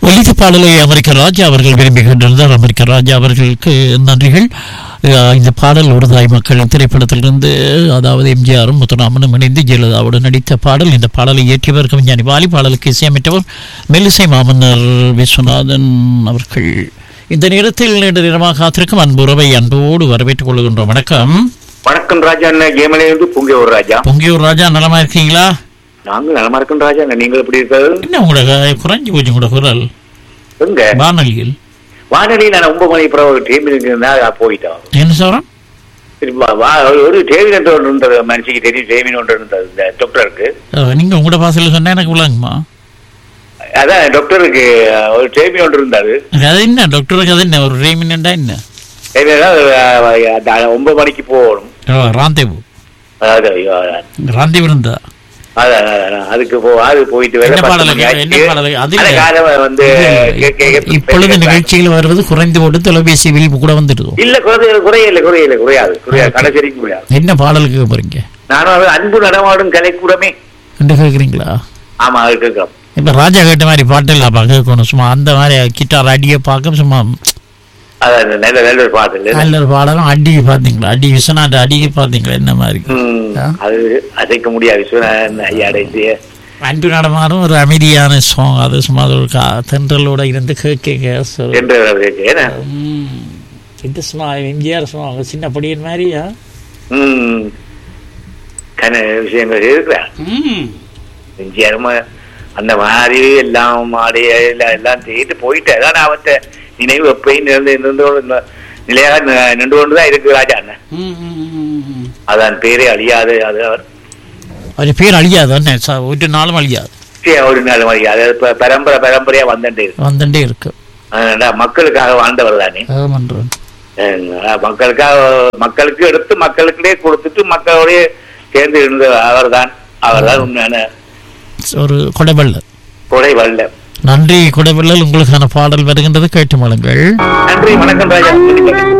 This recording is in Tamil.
ஒலித்த பாடலை அமெரிக்க ராஜா அவர்கள் விரும்புகின்றனர் அமெரிக்க ராஜா அவர்களுக்கு நன்றிகள் அஹ் இந்த பாடல் ஒரு தாய் மக்கள் திரைப்படத்திலிருந்து அதாவது எம்ஜிஆரும் முத்துராமனும் இணைந்து ஜெயலலிதாவுடன் நடித்த பாடல் இந்த பாடலை இயற்றியவர் கவிஞானி வாலி பாடலுக்கு இசையமைத்தவர் மெல்லிசை மாமன்னர் விஸ்வநாதன் அவர்கள் இந்த நேரத்தில் நீண்ட நேரமாக காத்திருக்கும் அன்புறவை அன்போடு வரவேற்றுக் கொள்கின்றோம் வணக்கம் வணக்கம் ராஜா அண்ணன் கேமலேருந்து பூங்கியூர் ராஜா பொங்கியூர் ராஜா நலமா இருக்கீங்களா நாங்க நலமா இருக்கோம் ராஜா அண்ணன் நீங்கள் எப்படி இருக்கிறது என்ன உங்களோட குறைஞ்சி போச்சு உங்களோட குரல் எங்க வானொலியில் வானொலி நான் ஒன்பது மணி பிறகு டீம் இருக்குன்னா போயிட்டோம் என்ன சொல்றோம் சரி, வா- வா- ஒரு டேவின் ஒன்று இருந்தது மனுஷிக்கு தெரியும் டேவின் ஒன்று இருந்தது இந்த டாக்டருக்கு அஹ் நீங்க உங்களோட பாசையில் சொன்னா எனக்கு விளங்குமா அதான் டாக்டருக்கு ஒரு டேவின் ஒன்று இருந்தாரு அது என்ன டாக்டருக்கு அது என்ன ஒரு ரேமினண்டா என்ன டேவின் அந்த ஒன்பது மணிக்கு போகணும் ஓ, ராந்தேவு அதாவது ஐயோ, ராந்தேவு இருந்தா அதான், அதான், அதுக்கு போ அது போயிட்டு வேற என்ன பத்து பாடல் மணி ஆச்சு. என்ன பாடல் அது அந்த இல்ல. காலம் வந்து கே- கே- இப்பொழுது நிகழ்ச்சியில் வருவது குறைந்து போட்டு தொலைபேசி விழிப்பு கூட வந்துடுது இல்ல குறைய குறையில குறையில குறையாது குறையாது கடைசி வரைக்கும் குறையாது என்ன பாடலுக்கு கேட்க போறீங்க நானும் அது அன்பு நடமாடும் கலைக்கூடமே என்ன கேட்குறீங்களா ஆமா அது கேட்கிறோம் இப்ப ராஜா கேட்ட மாதிரி பாட்டு இல்லப்பா கேட்கணும் சும்மா அந்த மாதிரி கிட்டார் அடியை பார்க்க சும்மா அதான் நல்ல நல்ல ஒரு பாட்டு இல்ல நல்ல ஒரு பாடலும் அடி பார்த்தீங்களா அடி விஸ்வநாத அடியை பார்த்தீங்களா என்ன மாதிரி ம், ஆ? அது அசைக்க முடியாது விஸ்வநாதன் ஐயா அடைந்து அன்பு நடமாறும் ஒரு அமைதியான சாங் அது சும்மா அது ஒரு கா தென்றலோட இருந்து கேட்க சொல் என்று இருக்கு. ஏன்னா ம். இது சும்மா எம்ஜிஆர் சும்மா அவங்க சின்ன படியின் மாதிரியா ம், கன விஷயங்கள் இருக்கிறான் நிச்சயமா அந்த மாதிரி எல்லாம் மாடி எல்லாம் எல்லாம் செய்து போயிட்டு அதான் அவத்த நினைவு எப்பயும் நிறந்து நின்று கொண்டு நிலையாக நி- நின்று கொண்டுதான் இருக்கு ராஜா அண்ணன் அதான் பேரே அழியாது அது அவர் அவர் பேர் அழியாது என்ன ச- ஒரு நாளும் அழியாது சரி, ஒரு நாள் மாதிரி அதாவது ப- பரம்பரை பரம்பரையா வந்துட்டே இருக்கு வந்துட்டே இருக்கு அதனால மக்களுக்காக வாழ்ந்தவர் தானே ஆமான்றேன் அஹ் மக்களுக்காக மக்களுக்கு எடுத்து மக்களுக்கிட்டே கொடுத்துட்டு மக்களோடய சேர்ந்து இருந்த அவர்தான் அவர்தான் உண்மையான ஒரு கொடைவள்ளல் கொடை வல்ல நன்றி கொடைவள்ளல் உங்களுக்கான பாடல் வருகின்றது கேட்டு மழுங்கள் நன்றி வணக்கம் ராஜா